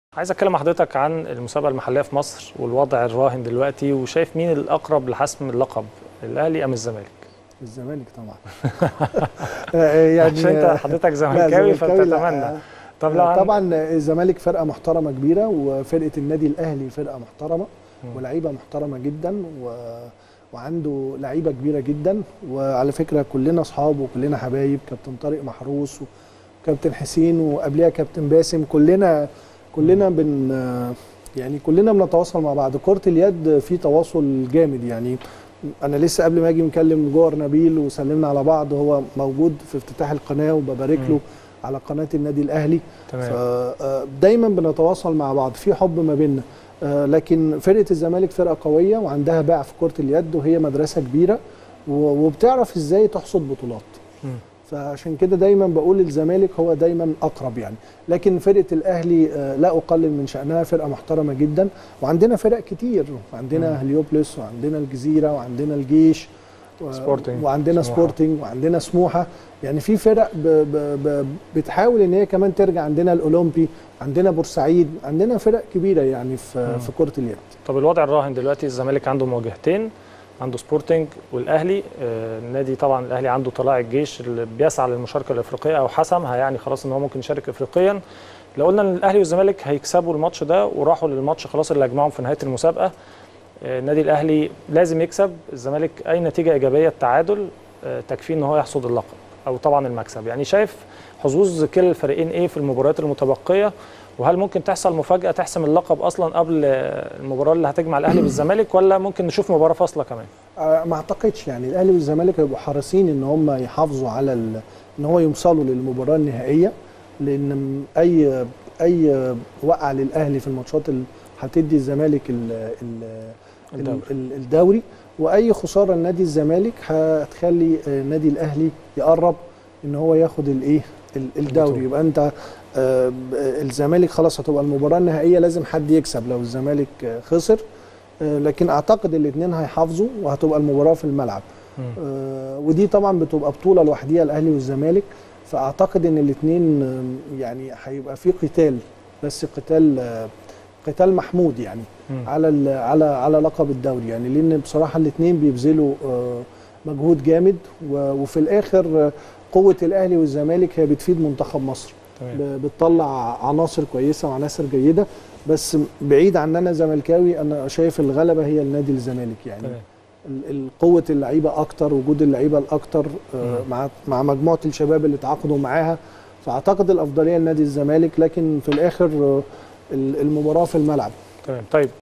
عايز اتكلم مع حضرتك عن المسابقه المحليه في مصر والوضع الراهن دلوقتي وشايف مين الاقرب لحسم اللقب الاهلي ام الزمالك الزمالك طبعا يعني عشان انت حضرتك زملكاوي فبتتمنى طب لو طبعا الزمالك فرقه محترمه كبيره وفرقه النادي الاهلي فرقه محترمه ولعيبه محترمه جدا و... وعنده لعيبه كبيره جدا وعلى فكره كلنا اصحاب وكلنا حبايب كابتن طارق محروس وكابتن حسين وقبلها كابتن باسم كلنا كلنا بن يعني كلنا بنتواصل مع بعض كره اليد في تواصل جامد يعني انا لسه قبل ما اجي مكلم جوهر نبيل وسلمنا على بعض هو موجود في افتتاح القناه وببارك له على قناه النادي الاهلي تمام دايما بنتواصل مع بعض في حب ما بيننا لكن فرقه الزمالك فرقه قويه وعندها باع في كره اليد وهي مدرسه كبيره وبتعرف ازاي تحصد بطولات فعشان كده دايما بقول الزمالك هو دايما اقرب يعني لكن فرقه الاهلي لا اقلل من شانها فرقه محترمه جدا وعندنا فرق كتير عندنا هليوبلس وعندنا الجزيره وعندنا الجيش سبورتنج وعندنا سموحة. سبورتنج وعندنا سموحه يعني في فرق ب ب ب بتحاول ان هي كمان ترجع عندنا الاولمبي عندنا بورسعيد عندنا فرق كبيره يعني في في كره اليد طب الوضع الراهن دلوقتي الزمالك عنده مواجهتين عنده سبورتنج والاهلي آه، النادي طبعا الاهلي عنده طلائع الجيش اللي بيسعى للمشاركه الافريقيه او حسمها يعني خلاص ان هو ممكن يشارك افريقيا لو قلنا ان الاهلي والزمالك هيكسبوا الماتش ده وراحوا للماتش خلاص اللي هيجمعهم في نهايه المسابقه آه، النادي الاهلي لازم يكسب الزمالك اي نتيجه ايجابيه التعادل آه، تكفيه ان هو يحصد اللقب او طبعا المكسب يعني شايف حظوظ كلا الفريقين ايه في المباريات المتبقيه وهل ممكن تحصل مفاجاه تحسم اللقب اصلا قبل آه، المباراه اللي هتجمع الاهلي بالزمالك ولا ممكن نشوف مباراه فاصله كمان آه، ما اعتقدش يعني الاهلي والزمالك هيبقوا حريصين ان هم يحافظوا على ال... ان هو يوصلوا للمباراه النهائيه لان اي اي وقعه للاهلي في الماتشات اللي هتدي الزمالك ال... ال... الدوري. ال- الدوري واي خساره لنادي الزمالك هتخلي آه، النادي الاهلي يقرب ان هو ياخد الايه ال- الدوري البطولة. يبقى انت آه، ب- الزمالك خلاص هتبقى المباراه النهائيه لازم حد يكسب لو الزمالك آه، خسر آه، لكن اعتقد الاثنين هيحافظوا وهتبقى المباراه في الملعب مم. آه، ودي طبعا بتبقى بطوله لوحديها الاهلي والزمالك فاعتقد ان الاثنين يعني هيبقى في قتال بس قتال آه، قتال محمود يعني مم. على ال- على على لقب الدوري يعني لان بصراحه الاثنين بيبذلوا آه، مجهود جامد و- وفي الاخر آه، قوه الاهلي والزمالك هي بتفيد منتخب مصر تمام ب- بتطلع عناصر كويسه وعناصر جيده بس بعيد عن انا زملكاوي انا شايف الغلبه هي النادي الزمالك يعني تمام ال- ال- قوه اللعيبه اكتر وجود اللعيبه الاكتر آه، مم. مع مع مجموعه الشباب اللي تعاقدوا معاها فاعتقد الافضليه لنادي الزمالك لكن في الاخر آه، ال- المباراه في الملعب تمام طيب